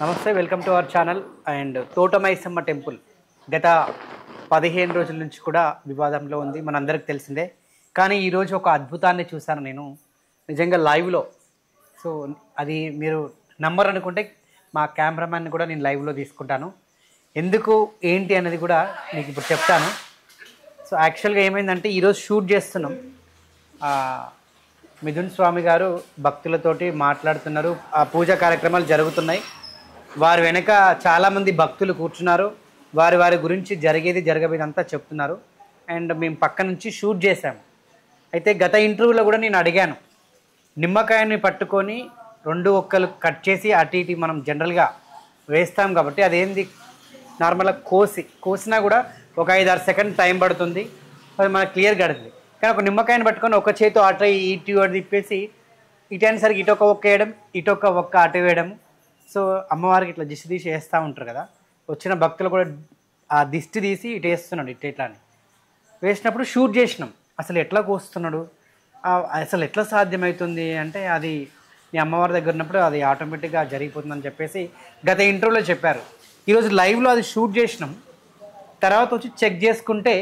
నమస్తే welcome to our channel and Thotamaisamma temple గత పదిహేను రోజుల నుంచి కూడా వివాదంలో ఉంది మనందరికి తెలిసిందే కానీ ఈరోజు ఒక అద్భుతాన్ని చూశాను నేను నిజంగా లైవ్లో సో అది మీరు నంబర్ అనుకుంటే మా కెమెరామ్యాన్ని కూడా నేను లైవ్లో తీసుకుంటాను ఎందుకు ఏంటి అనేది కూడా మీకు ఇప్పుడు చెప్తాను సో యాక్చువల్గా ఏమైందంటే ఈరోజు షూట్ చేస్తున్నాం ఆ, మిథున్ స్వామి గారు భక్తులతోటి మాట్లాడుతున్నారు ఆ పూజా కార్యక్రమాలు జరుగుతున్నాయి వారి వెనక చాలామంది భక్తులు కూర్చున్నారు వారి వారి గురించి జరిగేది జరగబోయేది అంతా చెప్తున్నారు అండ్ మేము పక్క నుంచి షూట్ చేశాము అయితే గత ఇంటర్వ్యూలో కూడా నేను అడిగాను నిమ్మకాయని పట్టుకొని రెండు ఒక్కలు కట్ చేసి అటు ఇటు మనం జనరల్గా వేస్తాం కాబట్టి అదేంది నార్మల్గా కోసి కోసినా కూడా ఒక ఐదు ఆరు సెకండ్ టైం పడుతుంది అది మనకు క్లియర్ కడుతుంది కానీ ఒక నిమ్మకాయని పట్టుకొని ఒక చేతితో అటు ఇటు అటు తిప్పేసి ఇటు అనేసరికి ఇటు ఒక ఒక్క వేయడం ఇటు ఒక ఒక్క అటు వేయడం సో అమ్మవారికి ఇట్లా దిష్టి తీసి వేస్తూ ఉంటారు కదా వచ్చిన భక్తులు కూడా ఆ దిష్టి తీసి ఇటు వేస్తున్నాడు ఇటు ఇట్లా అని వేసినప్పుడు షూట్ చేసినాం అసలు ఎట్లా కోస్తున్నాడు ఆ, అసలు ఎట్లా సాధ్యమవుతుంది అంటే అది మీ అమ్మవారి దగ్గర ఉన్నప్పుడు అది ఆటోమేటిక్గా జరిగిపోతుందని చెప్పేసి గత ఇంటర్వ్యూలో చెప్పారు ఈరోజు లైవ్లో అది షూట్ చేసినాం తర్వాత వచ్చి చెక్ చేసుకుంటే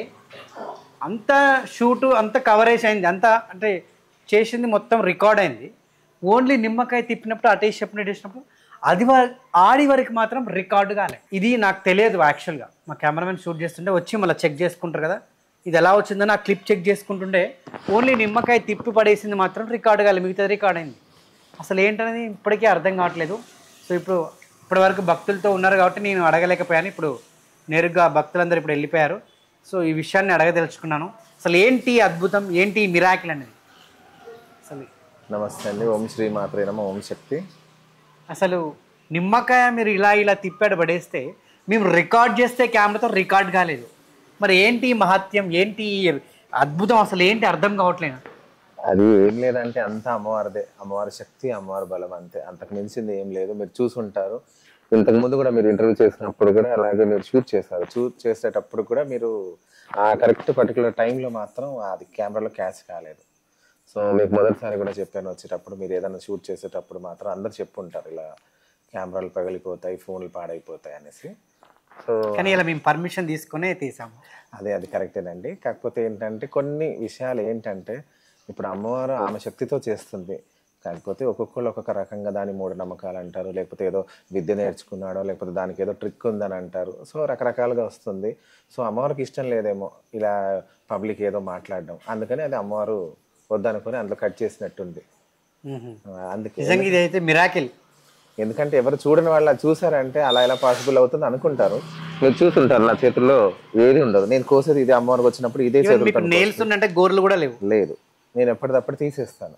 అంత షూటు అంత కవరేజ్ అయింది అంత అంటే చేసింది మొత్తం రికార్డ్ అయింది ఓన్లీ నిమ్మకాయ తిప్పినప్పుడు అటేసి చెప్పినట్టు చేసినప్పుడు అది వ- ఆడి వరకు మాత్రం రికార్డు కాలే ఇది నాకు తెలియదు యాక్చువల్గా మా కెమెరామెన్ షూట్ చేస్తుంటే వచ్చి మళ్ళీ చెక్ చేసుకుంటారు కదా ఇది ఎలా వచ్చిందని ఆ క్లిప్ చెక్ చేసుకుంటుంటే ఓన్లీ నిమ్మకాయ తిప్పి పడేసింది మాత్రం రికార్డు కాలే మిగతాది రికార్డ్ అయింది అసలు ఏంటనేది ఇప్పటికీ అర్థం కావట్లేదు సో ఇప్పుడు ఇప్పటి వరకు భక్తులతో ఉన్నారు కాబట్టి నేను అడగలేకపోయాను ఇప్పుడు నేరుగా భక్తులందరూ ఇప్పుడు వెళ్ళిపోయారు సో ఈ విషయాన్ని అడగదలుచుకున్నాను అసలు ఏంటి ఈ అద్భుతం ఏంటి ఈ మిరాకిల్ అనేది అసలు నమస్తే అండి ఓం శ్రీ మాత్రే నమ ఓం శక్తి అసలు నిమ్మకాయ మీరు ఇలా ఇలా తిప్పాడు పడేస్తే మేము రికార్డ్ చేస్తే కెమెరాతో రికార్డ్ కాలేదు మరి ఏంటి ఈ మహత్యం ఏంటి ఈ అద్భుతం అసలు ఏంటి అర్థం కావట్లేదు అది ఏం లేదంటే అంతా అమ్మవారిదే అమ్మవారి శక్తి అమ్మవారి బలం అంతే అంతకు మించింది ఏం లేదు మీరు చూసుంటారు ఇంతకు ముందు కూడా మీరు ఇంటర్వ్యూ చేసినప్పుడు కూడా అలాగే మీరు షూట్ చేశారు షూట్ చేసేటప్పుడు కూడా మీరు ఆ కరెక్ట్ పర్టికులర్ టైంలో మాత్రం అది కెమెరాలో క్యాచ్ కాలేదు సో మీకు మొదటిసారి కూడా చెప్పాను వచ్చేటప్పుడు మీరు ఏదైనా షూట్ చేసేటప్పుడు మాత్రం అందరు చెప్పుంటారు ఇలా కెమెరాలు పగిలిపోతాయి ఫోన్లు పాడైపోతాయి అనేసి సో కానీ ఇలా మేము పర్మిషన్ తీసుకునే తీసాము అదే అది కరెక్టేనండి కాకపోతే ఏంటంటే కొన్ని విషయాలు ఏంటంటే ఇప్పుడు అమ్మవారు ఆమె శక్తితో చేస్తుంది కాకపోతే ఒక్కొక్కరు ఒక్కొక్క రకంగా దాని మూఢనమ్మకాలు అంటారు లేకపోతే ఏదో విద్య నేర్చుకున్నాడో లేకపోతే దానికి ఏదో ట్రిక్ ఉందని అంటారు సో రకరకాలుగా వస్తుంది సో అమ్మవారికి ఇష్టం లేదేమో ఇలా పబ్లిక్ ఏదో మాట్లాడడం అందుకని అది అమ్మవారు వద్దనుకొని అందులో కట్ చేసినట్టుంది మ్మ్. ఆ, అందుకే నిజంగా ఇది అయితే మిరాకిల్ ఎందుకంటే ఎవరు చూడని వాళ్ళు అది చూసారంటే అలా ఎలా పాసిబుల్ అవుతుంది అనుకుంటారు మీరు చూసుంటారు నా చేతుల్లో ఏది ఉండదు నేను కోసేది ఇది అమ్మవారికి వచ్చినప్పుడు ఇదే మీకు చేతులతో నెయిల్స్ ఉన్నంటే గోర్లు కూడా లేవు లేదు నేను ఎప్పటిదప్పుడు తీసేస్తాను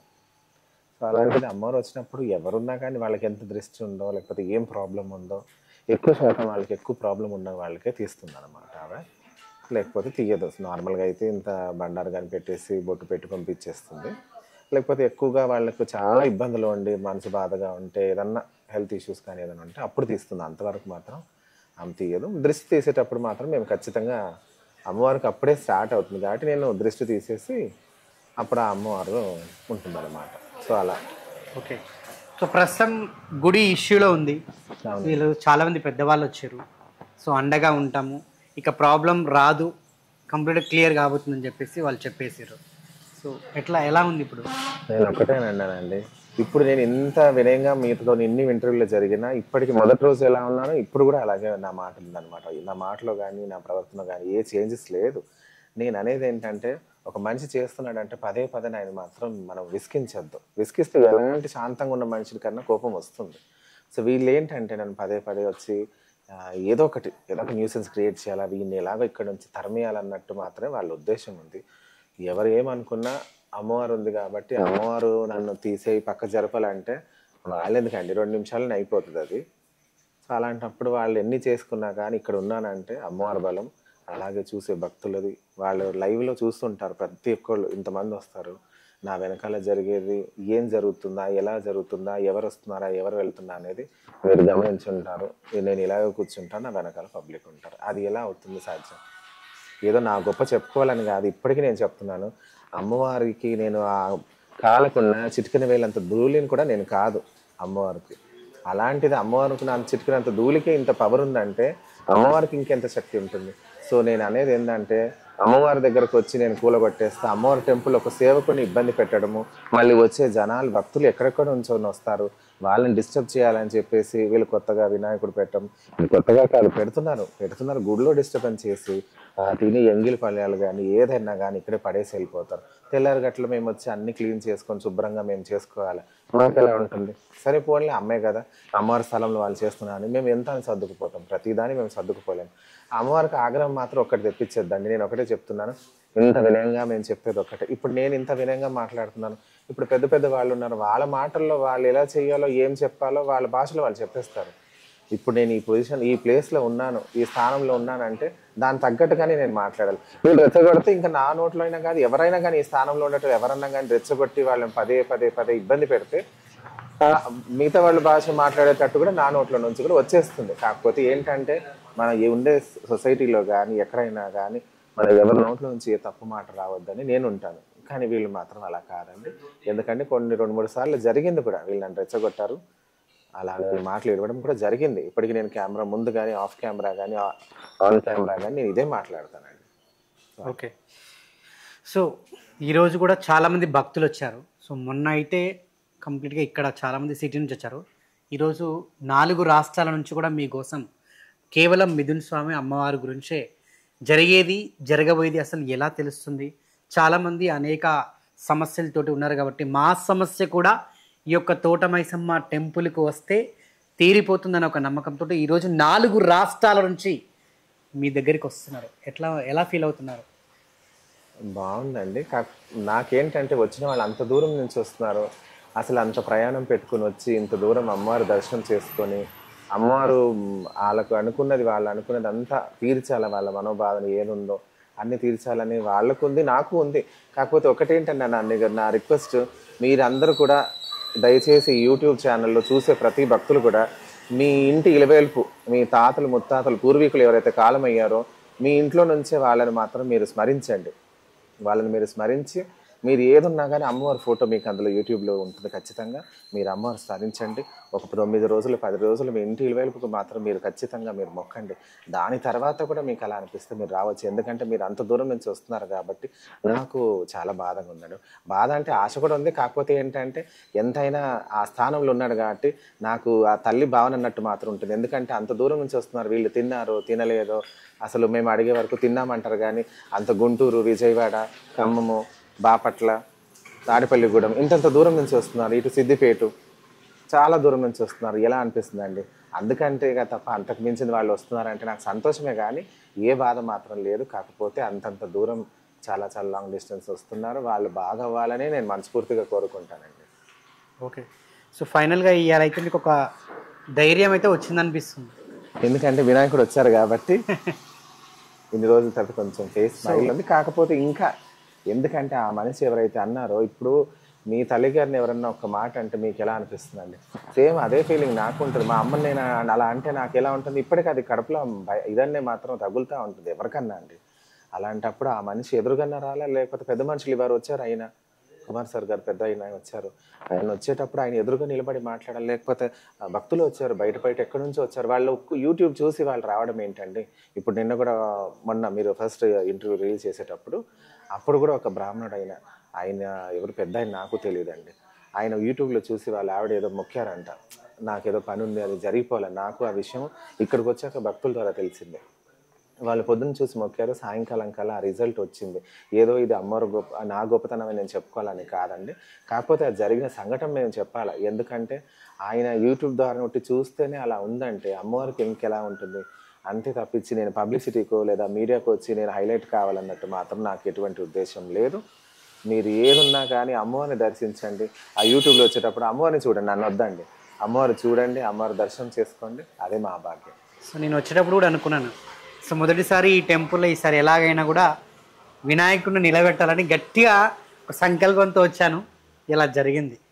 సో అలాంటిది అమ్మవారు వచ్చినప్పుడు ఎవరున్నా కానీ వాళ్ళకి ఎంత దృష్టి ఉందో లేకపోతే ఏం ప్రాబ్లం ఉందో ఎక్కువ శాతం వాళ్ళకి ఎక్కువ ప్రాబ్లం ఉన్న వాళ్ళకే తీస్తుంది అనమాట ఆమె లేకపోతే తీయదు నార్మల్గా అయితే ఇంత బండారు కానీ పెట్టేసి బొట్టు పెట్టి పంపించేస్తుంది లేకపోతే ఎక్కువగా వాళ్ళకు చాలా ఇబ్బందులు ఉండి మనసు బాధగా ఉంటే ఏదన్నా హెల్త్ ఇష్యూస్ కానీ ఏదైనా ఉంటే అప్పుడు తీస్తుంది అంతవరకు మాత్రం ఆమె తీయదు దృష్టి తీసేటప్పుడు మాత్రం మేము ఖచ్చితంగా అమ్మవారికి అప్పుడే స్టార్ట్ అవుతుంది కాబట్టి నేను దృష్టి తీసేసి అప్పుడు ఆ అమ్మవారు ఉంటుందన్నమాట సో అలా ఓకే సో ప్రస్తుతం గుడి ఇష్యూలో ఉంది అవును. వీళ్ళు చాలా మంది పెద్దవాళ్ళు వచ్చారు సో అండగా ఉంటాము ఇక ప్రాబ్లం రాదు కంప్లీట్ క్లియర్ కాబోతుందని చెప్పేసి వాళ్ళు చెప్పేసారు సో ఎట్లా ఎలా ఉంది ఇప్పుడు నేను ఒకటేనండి ఇప్పుడు నేను ఇంత వినయంగా మీతో ఎన్ని ఇంటర్వ్యూలు జరిగినా ఇప్పటికి మొదటి రోజు ఎలా ఉన్నానో ఇప్పుడు కూడా అలాగే నా మాట ఉందన్నమాట నా మాటలో కానీ నా ప్రవర్తన కానీ ఏ చేంజెస్ లేదు నేను అనేది ఏంటంటే ఒక మనిషి చేస్తున్నాడంటే పదే పదే ఆయన మాత్రం మనం విసికించొద్దు విసికిస్తే ఎలాంటి శాంతంగా ఉన్న మనుషుల కన్నా కోపం వస్తుంది సో వీళ్ళు ఏంటంటే నన్ను పదే పదే వచ్చి ఆ, ఏదో ఒకటి ఏదో ఒక న్యూసెన్స్ క్రియేట్ చేయాలా వీడిని ఎలాగో ఇక్కడ నుంచి తరిమేయాలన్నట్టు మాత్రమే వాళ్ళ ఉద్దేశం ఉంది ఎవరు ఏమనుకున్నా అమ్మవారు ఉంది కాబట్టి అమ్మవారు నన్ను తీసేయి పక్క జరపాలంటే వాళ్ళు ఎందుకండి రెండు నిమిషాలని అయిపోతుంది అది సో అలాంటప్పుడు వాళ్ళు ఎన్ని చేసుకున్నా కానీ ఇక్కడ ఉన్నానంటే అమ్మవారి బలం అలాగే చూసే భక్తులది వాళ్ళు లైవ్లో చూస్తుంటారు ప్రతి ఒక్కళ్ళు ఇంతమంది వస్తారు నా వెనకాల జరిగేది ఏం జరుగుతుందా ఎలా జరుగుతుందా ఎవరు వస్తున్నారా ఎవరు వెళ్తున్నా అనేది మీరు గమనించుంటారు నేను ఇలాగే కూర్చుంటాను నా వెనకాల పబ్లిక్ ఉంటారు అది ఎలా అవుతుంది సాధ్యం ఏదో నా గొప్ప చెప్పుకోవాలని కాదు ఇప్పటికీ నేను చెప్తున్నాను అమ్మవారికి నేను ఆ కాలకున్న చిటికన వేలంత ధూళిని కూడా నేను కాదు అమ్మవారికి అలాంటిది అమ్మవారికి నా చిట్టుకున్నంత ధూళికే ఇంత పవర్ ఉందంటే అమ్మవారికి ఇంకెంత శక్తి ఉంటుంది సో నేను అనేది ఏంటంటే అమ్మవారి దగ్గరకు వచ్చి నేను కూలగొట్టేస్తే అమ్మవారి టెంపుల్ ఒక సేవకుని ఇబ్బంది పెట్టడము మళ్ళీ వచ్చే జనాలు భక్తులు ఎక్కడెక్కడ ఉంచొని వస్తారు వాళ్ళని డిస్టర్బ్ చేయాలని చెప్పేసి వీళ్ళు కొత్తగా వినాయకుడు పెట్టడం ఇది కొత్తగా కాదు పెడుతున్నారు పెడుతున్నారు గుడిలో డిస్టర్బెన్స్ చేసి ఆ, తిని ఎంగిలి పళ్ళాలు కానీ ఏదైనా కానీ ఇక్కడే పడేసి వెళ్ళిపోతారు తెల్లారి గట్ల మేము వచ్చి అన్ని క్లీన్ చేసుకొని శుభ్రంగా మేము చేసుకోవాలి మాకు ఎలా ఉంటుంది సరే పోన్లే అమ్మే కదా అమ్మవారి స్థలంలో వాళ్ళు చేస్తున్నారని మేము ఎంత అని సర్దుకుపోతాం ప్రతిదాన్ని మేము సర్దుకుపోలేము అమ్మవారికి ఆగ్రహం మాత్రం ఒక్కటి తెప్పించేద్దండి నేను ఒకటే చెప్తున్నాను ఇంత వినయంగా మేము చెప్పేది ఒకటే ఇప్పుడు నేను ఇంత వినయంగా మాట్లాడుతున్నాను ఇప్పుడు పెద్ద పెద్ద వాళ్ళు ఉన్నారు వాళ్ళ మాటల్లో వాళ్ళు ఎలా చేయాలో ఏం చెప్పాలో వాళ్ళ భాషలో వాళ్ళు చెప్పేస్తారు ఇప్పుడు నేను ఈ పొజిషన్ ఈ ప్లేస్లో ఉన్నాను ఈ స్థానంలో ఉన్నానంటే దాని తగ్గట్టుగానే నేను మాట్లాడాలి వీళ్ళు రెచ్చగొడితే ఇంకా నా నోట్లో అయినా కాదు ఎవరైనా కానీ ఈ స్థానంలో ఉండటం ఎవరన్నా కానీ రెచ్చగొట్టి వాళ్ళని పదే పదే పదే ఇబ్బంది పెడితే ఆ, మిగతా వాళ్ళ భాష మాట్లాడేటట్టు కూడా నా నోట్లో నుంచి కూడా వచ్చేస్తుంది కాకపోతే ఏంటంటే మన ఈ ఉండే సొసైటీలో కానీ ఎక్కడైనా కానీ మన ఎవరి నోట్లో నుంచి ఏ తప్పు మాట రావద్దని నేను ఉంటాను కానీ వీళ్ళు మాత్రం అలా కాదండి ఎందుకంటే కొన్ని రెండు మూడు సార్లు జరిగింది కూడా వీళ్ళు నన్ను రెచ్చగొట్టారు అలా మాటలు ఇవ్వడం కూడా జరిగింది ఇప్పటికి నేను కెమెరా ముందు కానీ ఆఫ్ కెమెరా కానీ ఆన్ కెమెరా కానీ నేను ఇదే మాట్లాడతానండి ఓకే సో ఈరోజు కూడా చాలామంది భక్తులు వచ్చారు సో మొన్న అయితే కంప్లీట్గా ఇక్కడ చాలామంది సిటీ నుంచి వచ్చారు ఈరోజు నాలుగు రాష్ట్రాల నుంచి కూడా మీకోసం కేవలం మిథున్ స్వామి అమ్మవారి గురించే జరిగేది జరగబోయేది అసలు ఎలా తెలుస్తుంది చాలామంది అనేక సమస్యలతోటి ఉన్నారు కాబట్టి మా సమస్య కూడా ఈ యొక్క తోటమైసమ్మ టెంపుల్కి వస్తే తీరిపోతుందని ఒక నమ్మకంతో ఈరోజు నాలుగు రాష్ట్రాల నుంచి మీ దగ్గరికి వస్తున్నారు ఎట్లా ఎలా ఫీల్ అవుతున్నారు బాగుందండి కా నాకేంటంటే వచ్చిన వాళ్ళు అంత దూరం నుంచి వస్తున్నారు అసలు అంత ప్రయాణం పెట్టుకుని వచ్చి ఇంత దూరం అమ్మవారి దర్శనం చేసుకొని అమ్మవారు మ్, వాళ్ళకు అనుకున్నది వాళ్ళు అనుకున్నది అంతా తీర్చాలి వాళ్ళ మనోబాధన ఏముందో అన్ని తీర్చాలని వాళ్ళకు ఉంది నాకు ఉంది కాకపోతే ఒకటేంటంటే నా నా రిక్వెస్ట్ మీరందరూ కూడా దయచేసి యూట్యూబ్ ఛానల్లో చూసే ప్రతి భక్తులు కూడా మీ ఇంటి ఇలవేల్పు మీ తాతలు ముత్తాతలు పూర్వీకులు ఎవరైతే కాలమయ్యారో మీ ఇంట్లో నుంచే వాళ్ళని మాత్రం మీరు స్మరించండి వాళ్ళని మీరు స్మరించి మీరు ఏదున్నా కానీ అమ్మవారి ఫోటో మీకు అందులో యూట్యూబ్లో ఉంటుంది ఖచ్చితంగా మీరు అమ్మవారు స్మరించండి ఒక తొమ్మిది రోజులు పది రోజులు మీ ఇంటి ఇలవేలుపుకు మాత్రం మీరు ఖచ్చితంగా మీరు మొక్కండి దాని తర్వాత కూడా మీకు అలా అనిపిస్తే మీరు రావచ్చు ఎందుకంటే మీరు అంత దూరం నుంచి వస్తున్నారు కాబట్టి నాకు చాలా బాధగా ఉన్నాడు బాధ అంటే ఆశ కూడా ఉంది కాకపోతే ఏంటంటే ఎంతైనా ఆ స్థానంలో ఉన్నాడు కాబట్టి నాకు ఆ తల్లి భావన అన్నట్టు మాత్రం ఉంటుంది ఎందుకంటే అంత దూరం నుంచి వస్తున్నారు వీళ్ళు తిన్నారో తినలేదో అసలు మేము అడిగే వరకు తిన్నామంటారు కానీ అంత గుంటూరు విజయవాడ ఖమ్మము బాపట్ల తాడిపల్లిగూడెం ఇంతంత దూరం నుంచి వస్తున్నారు ఇటు సిద్దిపేట చాలా దూరం నుంచి వస్తున్నారు ఎలా అనిపిస్తుందండి అందుకంటే ఇక తప్ప అంతకు మించిన వాళ్ళు వస్తున్నారంటే నాకు సంతోషమే కానీ ఏ బాధ మాత్రం లేదు కాకపోతే అంతంత దూరం చాలా చాలా లాంగ్ డిస్టెన్స్ వస్తున్నారు వాళ్ళు బాగా అవ్వాలని నేను మనస్ఫూర్తిగా కోరుకుంటానండి ఓకే సో ఫైనల్గా ఇవాళ అయితే మీకు ఒక ధైర్యం అయితే వచ్చిందనిపిస్తుంది ఎందుకంటే వినాయకుడు వచ్చారు కాబట్టి ఇన్ని రోజుల తర్వాత కొంచెం ఫేస్ స్మైల్ ఉంది కాకపోతే ఇంకా ఎందుకంటే ఆ మనిషి ఎవరైతే అన్నారో ఇప్పుడు మీ తల్లిగారిని ఎవరన్నా ఒక మాట అంటే మీకు ఎలా అనిపిస్తుందండి సేమ్ అదే ఫీలింగ్ నాకు ఉంటుంది మా అమ్మని నేను అలా అంటే నాకు ఎలా ఉంటుంది ఇప్పటికీ అది కడుపులో భయ- ఇదన్నే మాత్రం తగులుతూ ఉంటుంది ఎవరికన్నా అండి అలాంటప్పుడు ఆ మనిషి ఎదురుగన్నా రాలే లేకపోతే పెద్ద మనుషులు ఇవారు వచ్చారు ఆయన కుమార్ సార్ గారు పెద్ద ఆయన వచ్చారు ఆయన వచ్చేటప్పుడు ఆయన ఎదురుగా నిలబడి మాట్లాడాలి లేకపోతే ఆ, భక్తులు వచ్చారు బయట బయట ఎక్కడి నుంచో వచ్చారు వాళ్ళు యూట్యూబ్ చూసి వాళ్ళు రావడం ఏంటండి ఇప్పుడు నిన్న కూడా మొన్న మీరు ఫస్ట్ ఇంటర్వ్యూ రిలీజ్ చేసేటప్పుడు అప్పుడు కూడా ఒక బ్రాహ్మణుడు ఆయన ఆయన ఎవరు పెద్ద ఆయన నాకు తెలియదండి ఆయన యూట్యూబ్లో చూసి వాళ్ళ ఆవిడ ఏదో మొక్కారంట నాకేదో పని ఉంది అది జరిగిపోవాలి నాకు ఆ విషయం ఇక్కడికి వచ్చాక భక్తుల ద్వారా తెలిసిందే వాళ్ళు పొద్దున్న చూసి మొక్కారు సాయంకాలం కల్లా ఆ రిజల్ట్ వచ్చింది ఏదో ఇది అమ్మవారు గొప్ప నా గొప్పతనమే నేను చెప్పుకోవాలని కాదండి కాకపోతే అది జరిగిన సంఘటన మేము చెప్పాలి ఎందుకంటే ఆయన యూట్యూబ్ ద్వారా ఒకటి చూస్తేనే అలా ఉందంటే అమ్మవారికి ఇంకెలా ఉంటుంది అంతే తప్పించి నేను పబ్లిసిటీకో లేదా మీడియాకు వచ్చి నేను హైలైట్ కావాలన్నట్టు మాత్రం నాకు ఎటువంటి ఉద్దేశం లేదు మీరు ఏదున్నా కానీ అమ్మవారిని దర్శించండి ఆ యూట్యూబ్లో వచ్చేటప్పుడు అమ్మవారిని చూడండి నన్ను వద్దండి అమ్మవారు చూడండి అమ్మవారి దర్శనం చేసుకోండి అదే మా భాగ్యం సో నేను వచ్చేటప్పుడు కూడా అనుకున్నాను సో మొదటిసారి ఈ టెంపుల్లో ఈసారి ఎలాగైనా కూడా వినాయకుడిని నిలబెట్టాలని గట్టిగా ఒక సంకల్పంతో వచ్చాను ఇలా జరిగింది